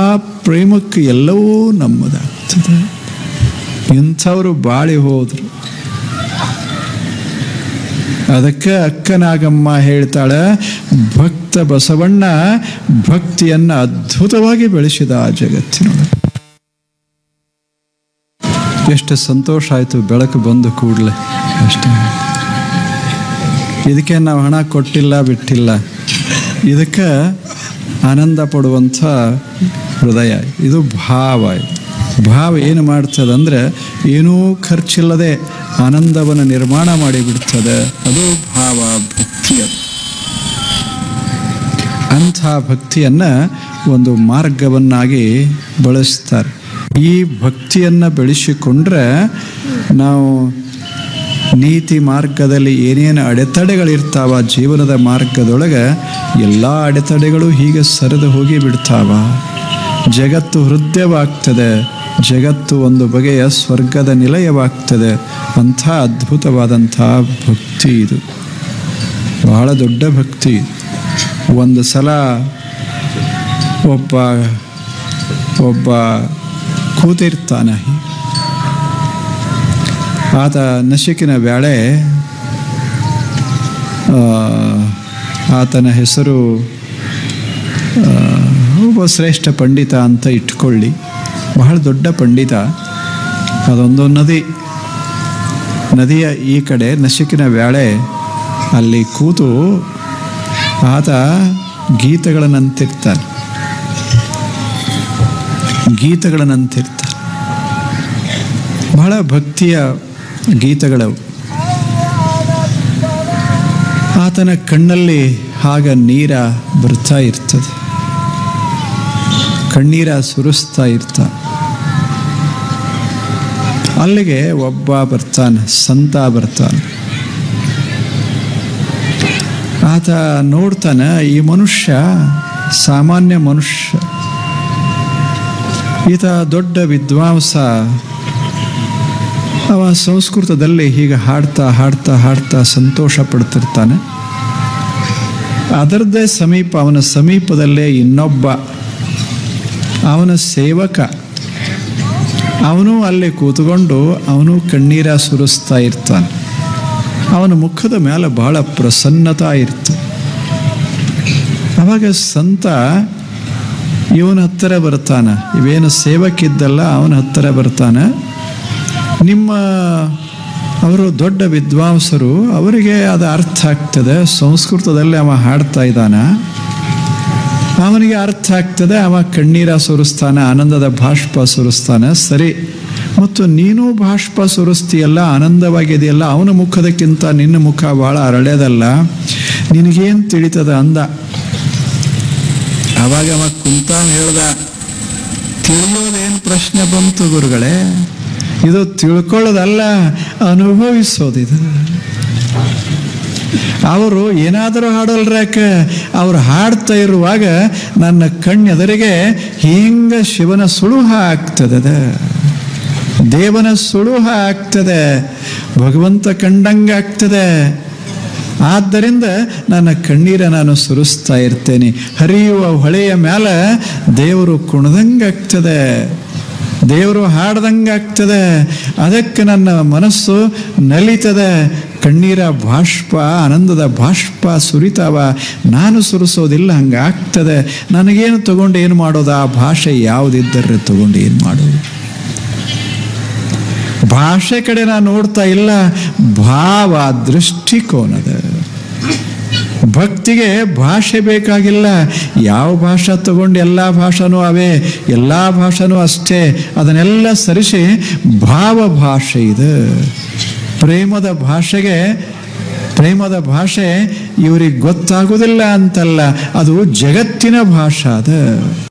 ಪ್ರೇಮಕ್ಕೆ ಎಲ್ಲವೂ ನಮ್ಮದಾಗ್ತದೆ ಇಂಥವರು ಬಾಳಿ ಹೋದ್ರು ಅದಕ್ಕೆ ಅಕ್ಕನಾಗಮ್ಮ ಹೇಳ್ತಾಳೆ ಭಕ್ತ ಬಸವಣ್ಣ ಭಕ್ತಿಯನ್ನು ಅದ್ಭುತವಾಗಿ ಬೆಳೆಸಿದ ಆ ಜಗತ್ತಿನೊಳಗೆ ಎಷ್ಟು ಸಂತೋಷ ಆಯಿತು ಬೆಳಕು ಬಂದು ಕೂಡಲೇ ಅಷ್ಟೇ ಇದಕ್ಕೆ ನಾವು ಹಣ ಕೊಟ್ಟಿಲ್ಲ ಬಿಟ್ಟಿಲ್ಲ ಇದಕ್ಕೆ ಆನಂದ ಪಡುವಂಥ ಹೃದಯ ಇದು ಭಾವ ಇದು ಭಾವ ಏನು ಮಾಡ್ತದಂದ್ರೆ ಏನೂ ಖರ್ಚಿಲ್ಲದೆ ಆನಂದವನ್ನು ನಿರ್ಮಾಣ ಮಾಡಿಬಿಡ್ತದೆ ಅದು ಭಾವ ಭಕ್ತಿ ಅದು ಅಂಥ ಭಕ್ತಿಯನ್ನು ಒಂದು ಮಾರ್ಗವನ್ನಾಗಿ ಬಳಸ್ತಾರೆ ಈ ಭಕ್ತಿಯನ್ನು ಬೆಳೆಸಿಕೊಂಡ್ರೆ ನಾವು ನೀತಿ ಮಾರ್ಗದಲ್ಲಿ ಏನೇನು ಅಡೆತಡೆಗಳಿರ್ತಾವ ಜೀವನದ ಮಾರ್ಗದೊಳಗೆ ಎಲ್ಲ ಅಡೆತಡೆಗಳು ಹೀಗೆ ಸರಿದು ಹೋಗಿ ಬಿಡ್ತಾವ ಜಗತ್ತು ಹೃದಯವಾಗ್ತದೆ ಜಗತ್ತು ಒಂದು ಬಗೆಯ ಸ್ವರ್ಗದ ನಿಲಯವಾಗ್ತದೆ ಅಂಥ ಅದ್ಭುತವಾದಂಥ ಭಕ್ತಿ ಇದು ಬಹಳ ದೊಡ್ಡ ಭಕ್ತಿ ಒಂದು ಸಲ ಒಬ್ಬ ಒಬ್ಬ ಕೂತಿರ್ತಾನೆ ಆತ ನಶಿಕಿನ ಬ್ಯಾಳೆ ಆ, ಆತನ ಹೆಸರು ಆ, ಒಬ್ಬ ಶ್ರೇಷ್ಠ ಪಂಡಿತ ಅಂತ ಇಟ್ಕೊಳ್ಳಿ ಬಹಳ ದೊಡ್ಡ ಪಂಡಿತ ಅದೊಂದು ನದಿ ನದಿಯ ಈ ಕಡೆ ನಶಿಕಿನ ಬ್ಯಾಳೆ ಅಲ್ಲಿ ಕೂತು ಆತ ಗೀತೆಗಳನ್ನಂತಿರ್ತಾನೆ ಗೀತೆಗಳನ್ನಂತಿರ್ತಾನೆ ಬಹಳ ಭಕ್ತಿಯ ಗೀತೆಗಳವು ಆತನ ಕಣ್ಣಲ್ಲಿ ಆಗ ನೀರ ಬರ್ತಾ ಇರ್ತದೆ ಕಣ್ಣೀರ ಸುರಿಸ್ತಾ ಇರ್ತ ಅಲ್ಲಿಗೆ ಒಬ್ಬ ಬರ್ತಾನೆ ಸಂತ ಬರ್ತಾನೆ ಆತ ನೋಡ್ತಾನೆ ಈ ಮನುಷ್ಯ ಸಾಮಾನ್ಯ ಮನುಷ್ಯ ಈತ ದೊಡ್ಡ ವಿದ್ವಾಂಸ ಅವ ಸಂಸ್ಕೃತದಲ್ಲಿ ಹೀಗೆ ಹಾಡ್ತಾ ಹಾಡ್ತಾ ಹಾಡ್ತಾ ಸಂತೋಷ ಪಡ್ತಿರ್ತಾನೆ ಅದರದ್ದೇ ಸಮೀಪ ಅವನ ಸಮೀಪದಲ್ಲೇ ಇನ್ನೊಬ್ಬ ಅವನ ಸೇವಕ ಅವನು ಅಲ್ಲಿ ಕೂತ್ಕೊಂಡು ಅವನು ಕಣ್ಣೀರ ಸುರಿಸ್ತಾ ಇರ್ತಾನೆ ಅವನ ಮುಖದ ಮೇಲೆ ಬಹಳ ಪ್ರಸನ್ನತಾ ಇರ್ತದೆ ಅವಾಗ ಸಂತ ಇವನ ಹತ್ತಿರ ಬರ್ತಾನ ಇವೇನು ಸೇವಕಿದ್ದಲ್ಲ ಅವನ ಹತ್ತಿರ ಬರ್ತಾನೆ ನಿಮ್ಮ ಅವರು ದೊಡ್ಡ ವಿದ್ವಾಂಸರು ಅವರಿಗೆ ಅದು ಅರ್ಥ ಆಗ್ತದೆ ಸಂಸ್ಕೃತದಲ್ಲಿ ಅವ ಹಾಡ್ತಾ ಇದ್ದಾನ ಅವನಿಗೆ ಅರ್ಥ ಆಗ್ತದೆ ಅವ ಕಣ್ಣೀರ ಸುರಿಸ್ತಾನೆ ಆನಂದದ ಬಾಷ್ಪ ಸುರಿಸ್ತಾನೆ ಸರಿ ಮತ್ತು ನೀನು ಬಾಷ್ಪ ಸುರಿಸ್ತೀಯಲ್ಲ ಆನಂದವಾಗಿದೆಯಲ್ಲ ಅವನ ಮುಖದಕ್ಕಿಂತ ನಿನ್ನ ಮುಖ ಭಾಳ ಅರಳ್ಯದಲ್ಲ ನಿನಗೇನು ತಿಳಿತದ ಅಂದ ಅವಾಗ ಅವ ಕುಂತ ಹೇಳ್ದ ತಿಳಿಯೋದೇನು ಪ್ರಶ್ನೆ ಬಂತು ಗುರುಗಳೇ ಇದು ತಿಳ್ಕೊಳ್ಳೋದಲ್ಲ ಅನುಭವಿಸೋದಿದು ಅವರು ಏನಾದರೂ ಹಾಡಲ್ರಾಕ ಅವ್ರು ಹಾಡ್ತಾ ಇರುವಾಗ ನನ್ನ ಕಣ್ಣೆದರಿಗೆ ಹಿಂಗ ಶಿವನ ಸುಳುಹ ಆಗ್ತದೆ ದೇವನ ಸುಳುಹ ಆಗ್ತದೆ ಭಗವಂತ ಕಂಡಂಗಾಗ್ತದೆ ಆದ್ದರಿಂದ ನನ್ನ ಕಣ್ಣೀರ ನಾನು ಸುರಿಸ್ತಾ ಇರ್ತೇನೆ ಹರಿಯುವ ಹೊಳೆಯ ಮೇಲೆ ದೇವರು ಕುಣದಂಗಾಗ್ತದೆ ದೇವರು ಹಾಡ್ದಂಗಾಗ್ತದೆ ಅದಕ್ಕೆ ನನ್ನ ಮನಸ್ಸು ನಲಿತದೆ ಕಣ್ಣೀರ ಬಾಷ್ಪ ಆನಂದದ ಬಾಷ್ಪ ಸುರಿತಾವ ನಾನು ಸುರಿಸೋದಿಲ್ಲ ಹಂಗಾಗ್ತದೆ ನನಗೇನು ತಗೊಂಡು ಏನು ಮಾಡೋದು ಆ ಭಾಷೆ ಯಾವುದಿದ್ದರೆ ತಗೊಂಡು ಏನು ಮಾಡೋದು ಭಾಷೆ ಕಡೆ ನಾನು ನೋಡ್ತಾ ಇಲ್ಲ ಭಾವ ದೃಷ್ಟಿಕೋನದ ಭಕ್ತಿಗೆ ಭಾಷೆ ಬೇಕಾಗಿಲ್ಲ ಯಾವ ಭಾಷೆ ತಗೊಂಡು ಎಲ್ಲ ಭಾಷೆನೂ ಅವೇ ಎಲ್ಲ ಭಾಷೆನೂ ಅಷ್ಟೇ ಅದನ್ನೆಲ್ಲ ಸರಿಸಿ ಭಾವ ಭಾಷೆ ಇದು ಪ್ರೇಮದ ಭಾಷೆಗೆ ಪ್ರೇಮದ ಭಾಷೆ ಇವ್ರಿಗೆ ಗೊತ್ತಾಗೋದಿಲ್ಲ ಅಂತಲ್ಲ ಅದು ಜಗತ್ತಿನ ಭಾಷೆ ಅದು